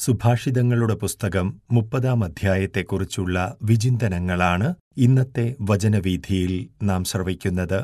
സുഭാഷിതങ്ങളുടെ പുസ്തകം മുപ്പതാം അധ്യായത്തെക്കുറിച്ചുള്ള വിചിന്തനങ്ങളാണ് ഇന്നത്തെ വചനവീഥിയിൽ നാം ശ്രവിക്കുന്നത്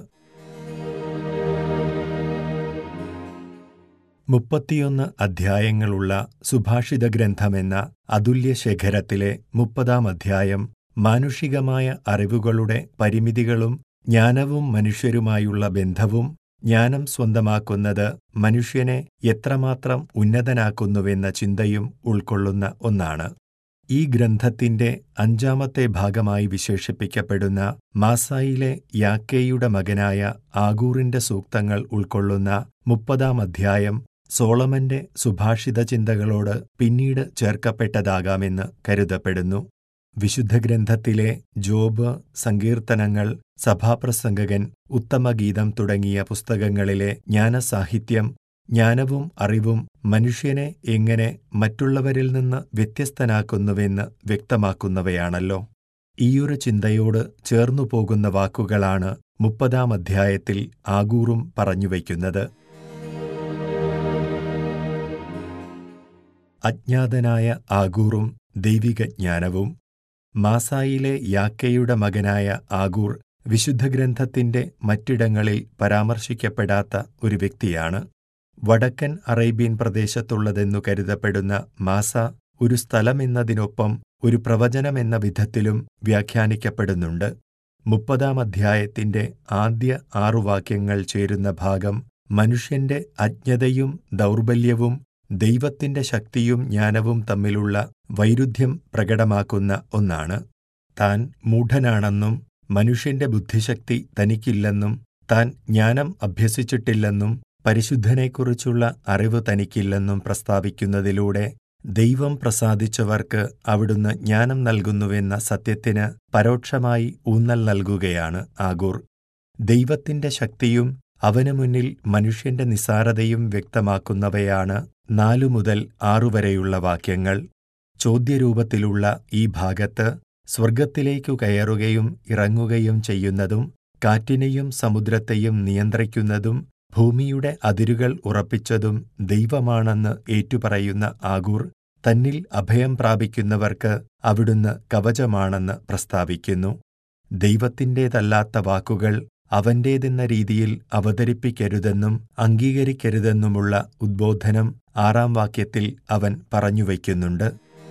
മുപ്പത്തിയൊന്ന് അധ്യായങ്ങളുള്ള സുഭാഷിത ഗ്രന്ഥമെന്ന അതുല്യശേഖരത്തിലെ മുപ്പതാം അധ്യായം മാനുഷികമായ അറിവുകളുടെ പരിമിതികളും ജ്ഞാനവും മനുഷ്യരുമായുള്ള ബന്ധവും ജ്ഞാനം സ്വന്തമാക്കുന്നത് മനുഷ്യനെ എത്രമാത്രം ഉന്നതനാക്കുന്നുവെന്ന ചിന്തയും ഉൾക്കൊള്ളുന്ന ഒന്നാണ് ഈ ഗ്രന്ഥത്തിന്റെ അഞ്ചാമത്തെ ഭാഗമായി വിശേഷിപ്പിക്കപ്പെടുന്ന മാസായിലെ യാക്കേയുടെ മകനായ ആഗൂറിന്റെ സൂക്തങ്ങൾ ഉൾക്കൊള്ളുന്ന മുപ്പതാം അധ്യായം സോളമന്റെ സുഭാഷിത ചിന്തകളോട് പിന്നീട് ചേർക്കപ്പെട്ടതാകാമെന്ന് കരുതപ്പെടുന്നു വിശുദ്ധ ഗ്രന്ഥത്തിലെ ജോബ് സങ്കീർത്തനങ്ങൾ സഭാപ്രസംഗകൻ ഉത്തമഗീതം തുടങ്ങിയ പുസ്തകങ്ങളിലെ ജ്ഞാനസാഹിത്യം ജ്ഞാനവും അറിവും മനുഷ്യനെ എങ്ങനെ മറ്റുള്ളവരിൽ നിന്ന് വ്യത്യസ്തനാക്കുന്നുവെന്ന് വ്യക്തമാക്കുന്നവയാണല്ലോ ഈയൊരു ചിന്തയോട് ചേർന്നു പോകുന്ന വാക്കുകളാണ് മുപ്പതാം അധ്യായത്തിൽ ആഗൂറും പറഞ്ഞുവയ്ക്കുന്നത് അജ്ഞാതനായ ആഗൂറും ദൈവിക ജ്ഞാനവും മാസായിലെ യാക്കയുടെ മകനായ ആഗൂർ വിശുദ്ധഗ്രന്ഥത്തിന്റെ മറ്റിടങ്ങളിൽ പരാമർശിക്കപ്പെടാത്ത ഒരു വ്യക്തിയാണ് വടക്കൻ അറേബ്യൻ പ്രദേശത്തുള്ളതെന്നു കരുതപ്പെടുന്ന മാസ ഒരു സ്ഥലമെന്നതിനൊപ്പം ഒരു പ്രവചനമെന്ന വിധത്തിലും വ്യാഖ്യാനിക്കപ്പെടുന്നുണ്ട് മുപ്പതാം അധ്യായത്തിന്റെ ആദ്യ ആറു വാക്യങ്ങൾ ചേരുന്ന ഭാഗം മനുഷ്യന്റെ അജ്ഞതയും ദൗർബല്യവും ദൈവത്തിന്റെ ശക്തിയും ജ്ഞാനവും തമ്മിലുള്ള വൈരുദ്ധ്യം പ്രകടമാക്കുന്ന ഒന്നാണ് താൻ മൂഢനാണെന്നും മനുഷ്യന്റെ ബുദ്ധിശക്തി തനിക്കില്ലെന്നും താൻ ജ്ഞാനം അഭ്യസിച്ചിട്ടില്ലെന്നും പരിശുദ്ധനെക്കുറിച്ചുള്ള അറിവ് തനിക്കില്ലെന്നും പ്രസ്താവിക്കുന്നതിലൂടെ ദൈവം പ്രസാദിച്ചവർക്ക് അവിടുന്ന് ജ്ഞാനം നൽകുന്നുവെന്ന സത്യത്തിന് പരോക്ഷമായി ഊന്നൽ നൽകുകയാണ് ആഗൂർ ദൈവത്തിന്റെ ശക്തിയും അവനു മുന്നിൽ മനുഷ്യന്റെ നിസാരതയും വ്യക്തമാക്കുന്നവയാണ് നാലു മുതൽ ആറുവരെയുള്ള വാക്യങ്ങൾ ചോദ്യരൂപത്തിലുള്ള ഈ ഭാഗത്ത് സ്വർഗത്തിലേക്കു കയറുകയും ഇറങ്ങുകയും ചെയ്യുന്നതും കാറ്റിനെയും സമുദ്രത്തെയും നിയന്ത്രിക്കുന്നതും ഭൂമിയുടെ അതിരുകൾ ഉറപ്പിച്ചതും ദൈവമാണെന്ന് ഏറ്റുപറയുന്ന ആഗൂർ തന്നിൽ അഭയം പ്രാപിക്കുന്നവർക്ക് അവിടുന്ന് കവചമാണെന്ന് പ്രസ്താവിക്കുന്നു ദൈവത്തിൻ്റേതല്ലാത്ത വാക്കുകൾ അവന്റേതെന്ന രീതിയിൽ അവതരിപ്പിക്കരുതെന്നും അംഗീകരിക്കരുതെന്നുമുള്ള ഉദ്ബോധനം ആറാം വാക്യത്തിൽ അവൻ പറഞ്ഞുവയ്ക്കുന്നുണ്ട്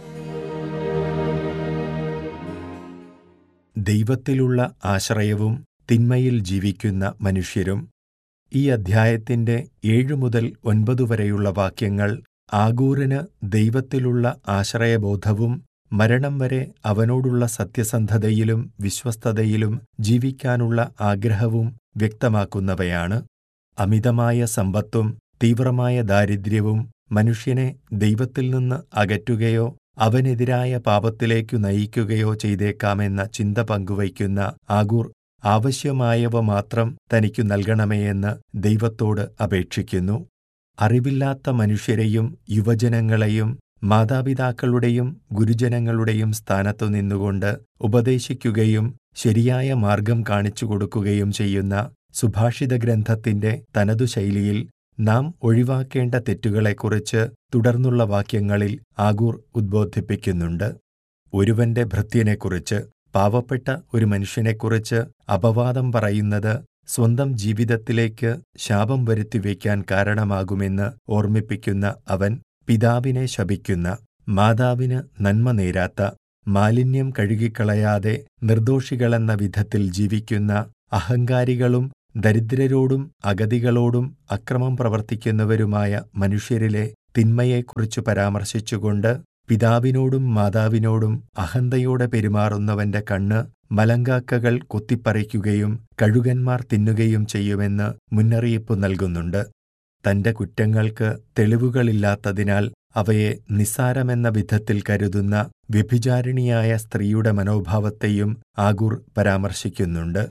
ദൈവത്തിലുള്ള ആശ്രയവും തിന്മയിൽ ജീവിക്കുന്ന മനുഷ്യരും ഈ അധ്യായത്തിന്റെ ഏഴു മുതൽ ഒൻപതു വരെയുള്ള വാക്യങ്ങൾ ആഗൂറിന് ദൈവത്തിലുള്ള ആശ്രയബോധവും മരണം വരെ അവനോടുള്ള സത്യസന്ധതയിലും വിശ്വസ്തതയിലും ജീവിക്കാനുള്ള ആഗ്രഹവും വ്യക്തമാക്കുന്നവയാണ് അമിതമായ സമ്പത്തും തീവ്രമായ ദാരിദ്ര്യവും മനുഷ്യനെ ദൈവത്തിൽ നിന്ന് അകറ്റുകയോ അവനെതിരായ പാപത്തിലേക്കു നയിക്കുകയോ ചെയ്തേക്കാമെന്ന ചിന്ത പങ്കുവയ്ക്കുന്ന ആഗൂർ ആവശ്യമായവ മാത്രം തനിക്കു നൽകണമേയെന്ന് ദൈവത്തോട് അപേക്ഷിക്കുന്നു അറിവില്ലാത്ത മനുഷ്യരെയും യുവജനങ്ങളെയും മാതാപിതാക്കളുടെയും ഗുരുജനങ്ങളുടെയും സ്ഥാനത്തു നിന്നുകൊണ്ട് ഉപദേശിക്കുകയും ശരിയായ മാർഗം കാണിച്ചു കൊടുക്കുകയും ചെയ്യുന്ന സുഭാഷിത ഗ്രന്ഥത്തിന്റെ തനതു ശൈലിയിൽ നാം ഒഴിവാക്കേണ്ട തെറ്റുകളെക്കുറിച്ച് തുടർന്നുള്ള വാക്യങ്ങളിൽ ആഗൂർ ഉദ്ബോധിപ്പിക്കുന്നുണ്ട് ഒരുവന്റെ ഭൃത്യനെക്കുറിച്ച് പാവപ്പെട്ട ഒരു മനുഷ്യനെക്കുറിച്ച് അപവാദം പറയുന്നത് സ്വന്തം ജീവിതത്തിലേക്ക് ശാപം വരുത്തിവെക്കാൻ കാരണമാകുമെന്ന് ഓർമ്മിപ്പിക്കുന്ന അവൻ പിതാവിനെ ശപിക്കുന്ന മാതാവിന് നന്മ നേരാത്ത മാലിന്യം കഴുകിക്കളയാതെ നിർദോഷികളെന്ന വിധത്തിൽ ജീവിക്കുന്ന അഹങ്കാരികളും ദരിദ്രരോടും അഗതികളോടും അക്രമം പ്രവർത്തിക്കുന്നവരുമായ മനുഷ്യരിലെ തിന്മയെക്കുറിച്ച് പരാമർശിച്ചുകൊണ്ട് പിതാവിനോടും മാതാവിനോടും അഹന്തയോടെ പെരുമാറുന്നവന്റെ കണ്ണ് മലങ്കാക്കകൾ കൊത്തിപ്പറിക്കുകയും കഴുകന്മാർ തിന്നുകയും ചെയ്യുമെന്ന് മുന്നറിയിപ്പ് നൽകുന്നുണ്ട് തന്റെ കുറ്റങ്ങൾക്ക് തെളിവുകളില്ലാത്തതിനാൽ അവയെ നിസ്സാരമെന്ന വിധത്തിൽ കരുതുന്ന വ്യഭിചാരിണിയായ സ്ത്രീയുടെ മനോഭാവത്തെയും ആഗൂർ പരാമർശിക്കുന്നുണ്ട്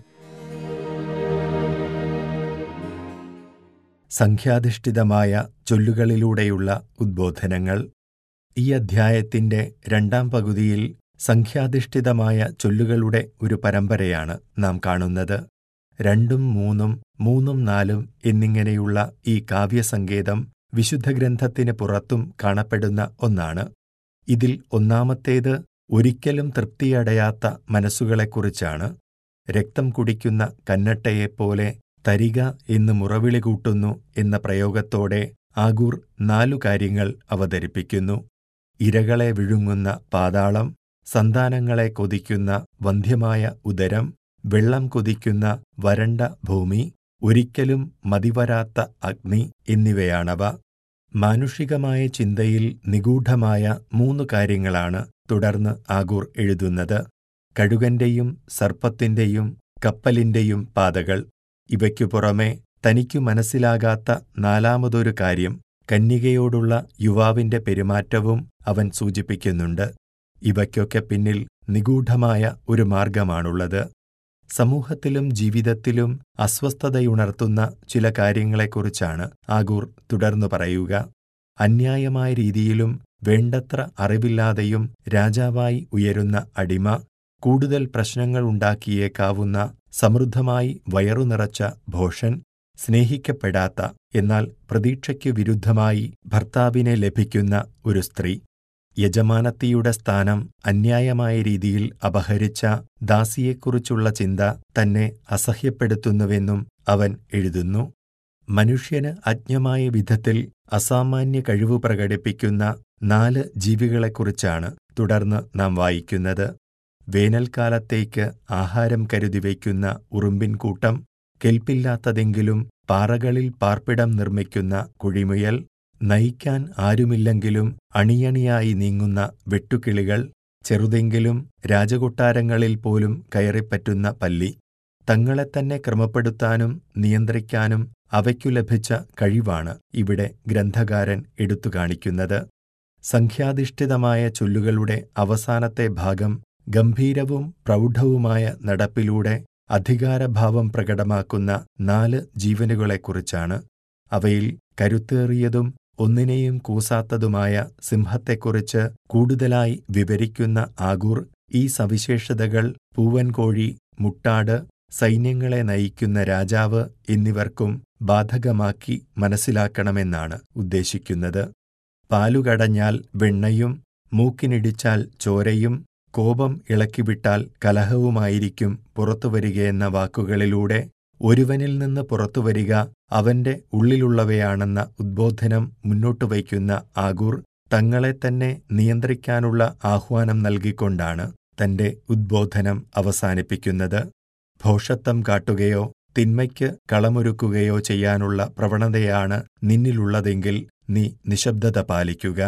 സംഖ്യാധിഷ്ഠിതമായ ചൊല്ലുകളിലൂടെയുള്ള ഉദ്ബോധനങ്ങൾ ഈ അധ്യായത്തിന്റെ രണ്ടാം പകുതിയിൽ സംഖ്യാധിഷ്ഠിതമായ ചൊല്ലുകളുടെ ഒരു പരമ്പരയാണ് നാം കാണുന്നത് രണ്ടും മൂന്നും മൂന്നും നാലും എന്നിങ്ങനെയുള്ള ഈ കാവ്യസങ്കേതം വിശുദ്ധഗ്രന്ഥത്തിന് പുറത്തും കാണപ്പെടുന്ന ഒന്നാണ് ഇതിൽ ഒന്നാമത്തേത് ഒരിക്കലും തൃപ്തിയടയാത്ത മനസ്സുകളെക്കുറിച്ചാണ് രക്തം കുടിക്കുന്ന കന്നട്ടയെപ്പോലെ തരിക എന്ന് മുറവിളി കൂട്ടുന്നു എന്ന പ്രയോഗത്തോടെ ആഗൂർ നാലു കാര്യങ്ങൾ അവതരിപ്പിക്കുന്നു ഇരകളെ വിഴുങ്ങുന്ന പാതാളം സന്താനങ്ങളെ കൊതിക്കുന്ന വന്ധ്യമായ ഉദരം വെള്ളം കൊതിക്കുന്ന വരണ്ട ഭൂമി ഒരിക്കലും മതിവരാത്ത അഗ്നി എന്നിവയാണവ മാനുഷികമായ ചിന്തയിൽ നിഗൂഢമായ മൂന്ന് കാര്യങ്ങളാണ് തുടർന്ന് ആഗൂർ എഴുതുന്നത് കഴുകന്റെയും സർപ്പത്തിന്റെയും കപ്പലിന്റെയും പാതകൾ ഇവയ്ക്കു പുറമെ തനിക്കു മനസ്സിലാകാത്ത നാലാമതൊരു കാര്യം കന്യകയോടുള്ള യുവാവിന്റെ പെരുമാറ്റവും അവൻ സൂചിപ്പിക്കുന്നുണ്ട് ഇവയ്ക്കൊക്കെ പിന്നിൽ നിഗൂഢമായ ഒരു മാർഗമാണുള്ളത് സമൂഹത്തിലും ജീവിതത്തിലും അസ്വസ്ഥതയുണർത്തുന്ന ചില കാര്യങ്ങളെക്കുറിച്ചാണ് ആഗൂർ തുടർന്നു പറയുക അന്യായമായ രീതിയിലും വേണ്ടത്ര അറിവില്ലാതെയും രാജാവായി ഉയരുന്ന അടിമ കൂടുതൽ പ്രശ്നങ്ങൾ ഉണ്ടാക്കിയേക്കാവുന്ന സമൃദ്ധമായി വയറു നിറച്ച ഭോഷൻ സ്നേഹിക്കപ്പെടാത്ത എന്നാൽ പ്രതീക്ഷയ്ക്കു വിരുദ്ധമായി ഭർത്താവിനെ ലഭിക്കുന്ന ഒരു സ്ത്രീ യജമാനത്തിയുടെ സ്ഥാനം അന്യായമായ രീതിയിൽ അപഹരിച്ച ദാസിയെക്കുറിച്ചുള്ള ചിന്ത തന്നെ അസഹ്യപ്പെടുത്തുന്നുവെന്നും അവൻ എഴുതുന്നു മനുഷ്യന് അജ്ഞമായ വിധത്തിൽ അസാമാന്യ കഴിവ് പ്രകടിപ്പിക്കുന്ന നാല് ജീവികളെക്കുറിച്ചാണ് തുടർന്ന് നാം വായിക്കുന്നത് വേനൽക്കാലത്തേക്ക് ആഹാരം കരുതി വയ്ക്കുന്ന ഉറുമ്പിൻ കൂട്ടം കെൽപ്പില്ലാത്തതെങ്കിലും പാറകളിൽ പാർപ്പിടം നിർമ്മിക്കുന്ന കുഴിമുയൽ നയിക്കാൻ ആരുമില്ലെങ്കിലും അണിയണിയായി നീങ്ങുന്ന വെട്ടുകിളികൾ ചെറുതെങ്കിലും രാജകൊട്ടാരങ്ങളിൽ പോലും കയറിപ്പറ്റുന്ന പല്ലി തങ്ങളെത്തന്നെ ക്രമപ്പെടുത്താനും നിയന്ത്രിക്കാനും അവയ്ക്കു ലഭിച്ച കഴിവാണ് ഇവിടെ ഗ്രന്ഥകാരൻ എടുത്തുകാണിക്കുന്നത് സംഖ്യാധിഷ്ഠിതമായ ചൊല്ലുകളുടെ അവസാനത്തെ ഭാഗം ഗംഭീരവും പ്രൗഢവുമായ നടപ്പിലൂടെ അധികാരഭാവം പ്രകടമാക്കുന്ന നാല് ജീവനുകളെക്കുറിച്ചാണ് അവയിൽ കരുത്തേറിയതും ഒന്നിനെയും കൂസാത്തതുമായ സിംഹത്തെക്കുറിച്ച് കൂടുതലായി വിവരിക്കുന്ന ആഗൂർ ഈ സവിശേഷതകൾ പൂവൻകോഴി മുട്ടാട് സൈന്യങ്ങളെ നയിക്കുന്ന രാജാവ് എന്നിവർക്കും ബാധകമാക്കി മനസ്സിലാക്കണമെന്നാണ് ഉദ്ദേശിക്കുന്നത് പാലുകടഞ്ഞാൽ വെണ്ണയും മൂക്കിനിടിച്ചാൽ ചോരയും കോപം ഇളക്കിവിട്ടാൽ കലഹവുമായിരിക്കും പുറത്തുവരികയെന്ന വാക്കുകളിലൂടെ ഒരുവനിൽ നിന്ന് പുറത്തുവരിക അവന്റെ ഉള്ളിലുള്ളവയാണെന്ന ഉദ്ബോധനം മുന്നോട്ടു വയ്ക്കുന്ന ആഗൂർ തങ്ങളെ തന്നെ നിയന്ത്രിക്കാനുള്ള ആഹ്വാനം നൽകിക്കൊണ്ടാണ് തന്റെ ഉദ്ബോധനം അവസാനിപ്പിക്കുന്നത് ഭോഷത്വം കാട്ടുകയോ തിന്മയ്ക്ക് കളമൊരുക്കുകയോ ചെയ്യാനുള്ള പ്രവണതയാണ് നിന്നിലുള്ളതെങ്കിൽ നീ നിശബ്ദത പാലിക്കുക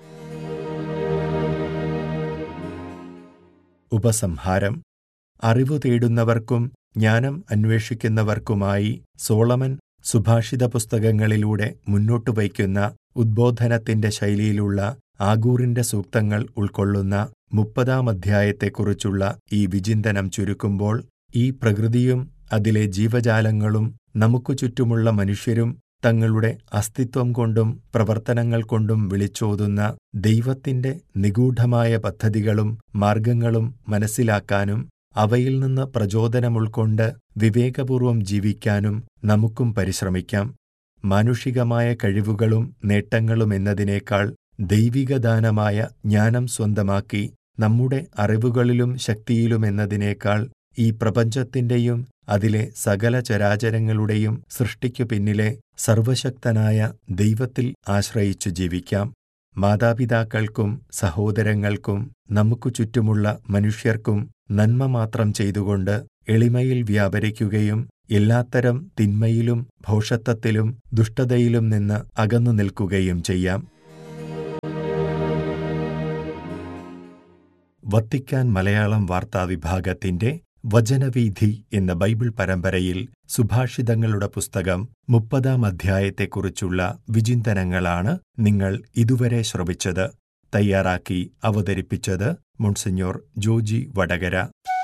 ഉപസംഹാരം അറിവു തേടുന്നവർക്കും ജ്ഞാനം അന്വേഷിക്കുന്നവർക്കുമായി സോളമൻ സുഭാഷിത പുസ്തകങ്ങളിലൂടെ മുന്നോട്ടു വയ്ക്കുന്ന ഉദ്ബോധനത്തിന്റെ ശൈലിയിലുള്ള ആഗൂറിന്റെ സൂക്തങ്ങൾ ഉൾക്കൊള്ളുന്ന മുപ്പതാം അധ്യായത്തെക്കുറിച്ചുള്ള ഈ വിചിന്തനം ചുരുക്കുമ്പോൾ ഈ പ്രകൃതിയും അതിലെ ജീവജാലങ്ങളും നമുക്കു ചുറ്റുമുള്ള മനുഷ്യരും തങ്ങളുടെ അസ്തിത്വം കൊണ്ടും പ്രവർത്തനങ്ങൾ കൊണ്ടും വിളിച്ചോതുന്ന ദൈവത്തിന്റെ നിഗൂഢമായ പദ്ധതികളും മാർഗങ്ങളും മനസ്സിലാക്കാനും അവയിൽ നിന്ന് പ്രചോദനമുൾക്കൊണ്ട് വിവേകപൂർവം ജീവിക്കാനും നമുക്കും പരിശ്രമിക്കാം മാനുഷികമായ കഴിവുകളും നേട്ടങ്ങളും എന്നതിനേക്കാൾ ദൈവികദാനമായ ജ്ഞാനം സ്വന്തമാക്കി നമ്മുടെ അറിവുകളിലും ശക്തിയിലുമെന്നതിനേക്കാൾ ഈ പ്രപഞ്ചത്തിന്റെയും അതിലെ സകല ചരാചരങ്ങളുടെയും സൃഷ്ടിക്കു പിന്നിലെ സർവശക്തനായ ദൈവത്തിൽ ആശ്രയിച്ചു ജീവിക്കാം മാതാപിതാക്കൾക്കും സഹോദരങ്ങൾക്കും നമുക്കു ചുറ്റുമുള്ള മനുഷ്യർക്കും നന്മ മാത്രം ചെയ്തുകൊണ്ട് എളിമയിൽ വ്യാപരിക്കുകയും എല്ലാത്തരം തിന്മയിലും ഭോഷത്വത്തിലും ദുഷ്ടതയിലും നിന്ന് അകന്നു നിൽക്കുകയും ചെയ്യാം വത്തിക്കാൻ മലയാളം വാർത്താ വിഭാഗത്തിന്റെ വചനവീഥി എന്ന ബൈബിൾ പരമ്പരയിൽ സുഭാഷിതങ്ങളുടെ പുസ്തകം മുപ്പതാം അധ്യായത്തെക്കുറിച്ചുള്ള വിചിന്തനങ്ങളാണ് നിങ്ങൾ ഇതുവരെ ശ്രവിച്ചത് തയ്യാറാക്കി അവതരിപ്പിച്ചത് മുൺസിഞ്ഞോർ ജോജി വടകര